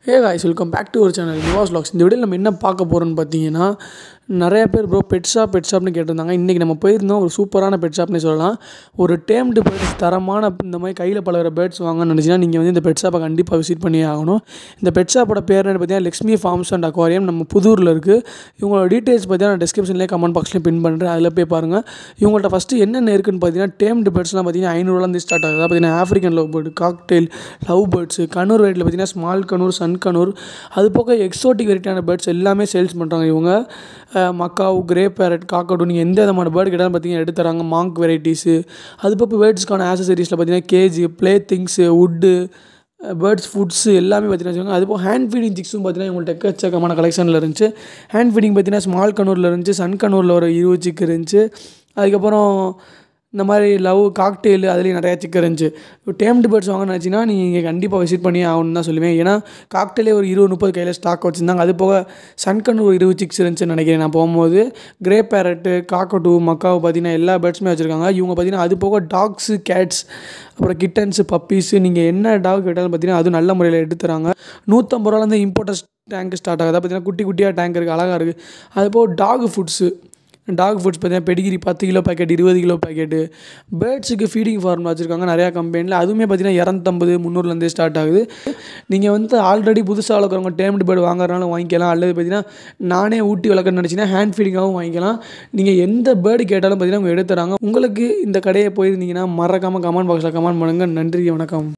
hey guys welcome back to ஒரு channel Nivas vlogs இந்த வீடியோவில் நம்ம என்ன பார்க்க போகிறோம்னு பார்த்தீங்கன்னா நிறைய பேர் ப்ரோ பெட் ஷாப் பெட் ஷாப்னு கேட்டிருந்தாங்க இன்றைக்கி நம்ம போயிருந்தோம் ஒரு சூப்பரான பெட் ஷாப்னே சொல்லலாம் ஒரு டேம்டு பேர்ட்ஸ் தரமான இந்த மாதிரி கையில் பழகிற பேர்ட்ஸ் வாங்கன்னு நினச்சிங்கன்னா நீங்கள் வந்து இந்த பெட் ஷாப்பை கண்டிப்பாக விசிட் பண்ணியே ஆகணும் இந்த பெட் ஷாப்போட பேர் என்ன பார்த்தீங்கன்னா லக்ஷ்மி ஃபார்ம்ஸ் அண்ட் அக்வாரியம் நம்ம புதூரில் இருக்குது இவங்களோட டீட்டெயில்ஸ் பார்த்தீங்கன்னா நான் டிஸ்கிரிப்ஷன்லேயே கமெண்ட் பாக்ஸ்லேயே பின் பண்ணுறேன் அதில் போய் பாருங்கள் இவங்கள்ட்ட ஃபஸ்ட்டு என்னென்ன இருக்குன்னு பார்த்தீங்கன்னா டேம்டு பேர்ட்ஸ்லாம் பார்த்தீங்கன்னா ஐநூறுலேருந்து ஸ்டார்ட் ஆகுது பார்த்தீங்கன்னா African love bird cockatiel love birds conure வெரைட்டியில் பார்த்தீங்கன்னா ஸ்மால் கனூர் சன் கனூர் அது போக எக்ஸோட்டிக் வெரைட்டியான பேர்ட்ஸ் எல்லாமே சேல்ஸ் பண்ணுறாங்க இவங்க அஹ் மக்காவ் கிரே பேரட் காக்கடு நீங்கள் எந்த விதமான பேர்டு கேட்டாலும் பார்த்தீங்கன்னா எடுத்து தராங்க மாங்க் வெரைட்டிஸு அது போக பேர்ட்ஸ்க்கான ஆக்சசரிஸில் பார்த்தீங்கன்னா cage play things wood birds foods எல்லாமே பார்த்தீங்கன்னா வச்சுக்கோங்க அது போக ஹேண்ட் ஃபீடிங் சிக்ஸும் பார்த்தீங்கன்னா இவங்கள்ட்ட எக்கச்சக்கமான கலெக்ஷனில் இருந்துச்சு ஹேண்ட் ஃபீடிங் பார்த்தீங்கன்னா ஸ்மால் கனூரில் இருந்துச்சு சன் கனூரில் ஒரு இருபது சிக்கு இருந்துச்சு அதுக்கப்புறம் இந்த மாதிரி லவ் காக்டெயில் அதுலேயும் நிறையா சிக்கன் இருந்துச்சு இப்போ டேம்டு பேர்ட்ஸ் வாங்கன்னு நினச்சிங்கன்னா நீங்கள் கண்டிப்பாக விசிட் பண்ணி ஆகணும்னு தான் சொல்லுவேன் ஏன்னா காக்டெயிலே ஒரு இருபது முப்பது கையில் ஸ்டாக் வச்சுருந்தாங்க அது போக சன்கன் ஒரு இருபது சிக்ஸ் இருந்துச்சுன்னு நினைக்கிறேன் நான் போகும்போது கிரே பேரட்டு காக்கட்டு மக்காவு பார்த்தீங்கன்னா எல்லா பேர்ட்ஸுமே வச்சுருக்காங்க இவங்க பார்த்தீங்கன்னா அது போக டாக்ஸு கேட்ஸ் அப்புறம் கிட்டன்ஸு பப்பீஸு நீங்கள் என்ன டாக் கேட்டாலும் பார்த்தீங்கன்னா அது நல்ல முறையில் எடுத்து தராங்க நூற்றம்பது ரூபாலேருந்து இம்போர்ட்டஸ் டேங்க் ஸ்டார்ட் ஆகுது பார்த்தீங்கன்னா குட்டி குட்டியாக டேங்க் இருக்குது அழகாக இருக்குது அது போக டாக் ஃபுட்ஸு டாக் ஃபுட்ஸ் பார்த்தீங்கன்னா பெடிகிரி பத்து கிலோ பேக்கெட் இருபது கிலோ பேக்கெட்டு பேர்ட்ஸுக்கு ஃபீடிங் ஃபார்ம் வச்சுருக்காங்க நிறையா கம்பெனியில் அதுவுமே பார்த்தீங்கன்னா இரநூத்தம்பது முந்நூறுலேருந்தே ஸ்டார்ட் ஆகுது நீங்கள் வந்து ஆல்ரெடி புதுசாக வளர்க்குறவங்க டேம்டு பேர்டு வாங்குறதுனால வாங்கிக்கலாம் அல்லது பார்த்தீங்கன்னா நானே ஊட்டி வளர்க்கணும்னு நினச்சிங்கன்னா ஹேண்ட் ஃபீடிங்காகவும் வாங்கிக்கலாம் நீங்கள் எந்த பேர்டு கேட்டாலும் பார்த்தீங்கன்னா அவங்க எடுத்துறாங்க உங்களுக்கு இந்த கடையை போயிருந்தீங்கன்னா மறக்காமல் கமெண்ட் பாக்ஸில் கமெண்ட் பண்ணுங்கள் நன்றி வணக்கம்